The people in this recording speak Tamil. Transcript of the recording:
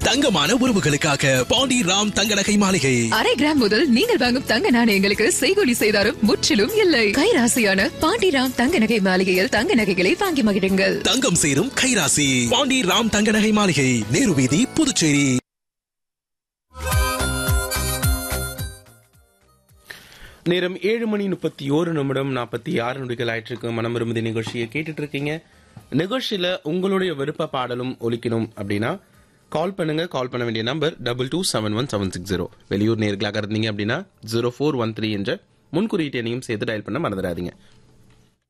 தங்கமான உறவுகளுக்காக பாண்டி ராம் தங்க நகை மாளிகை அரை கிராம் முதல் நீங்கள் வாங்கும் தங்க நாணயங்களுக்கு செய்கூலி செய்தாரும் முற்றிலும் இல்லை கைராசியான பாண்டிராம் தங்க நகை மாளிகையில் தங்க நகைகளை வாங்கி மகிழுங்கள் தங்கம் சேரும் கைராசி பாண்டி ராம் தங்க நகை மாளிகை நேரு வீதி புதுச்சேரி நேரம் ஏழு மணி முப்பத்தி ஓரு நிமிடம் நாற்பத்தி ஆறு நொடிகள் ஆயிட்டிருக்கு மனம் விரும்புதி நிகழ்ச்சியை கேட்டுட்டு இருக்கீங்க நிகழ்ச்சியில உங்களுடைய விருப்ப பாடலும் ஒலிக்கணும் அப்படின்னா கால் பண்ணுங்க கால் பண்ண வேண்டிய number double two seven one seven six zero வெளியூர் நேர்களாக இருந்தீங்க அப்படின்னா ஜீரோ ஃபோர் ஒன் த்ரீ என்ற முன்குறியீட்டு எண்ணையும் சேர்த்து டயல் பண்ண மறந்துடாதீங்க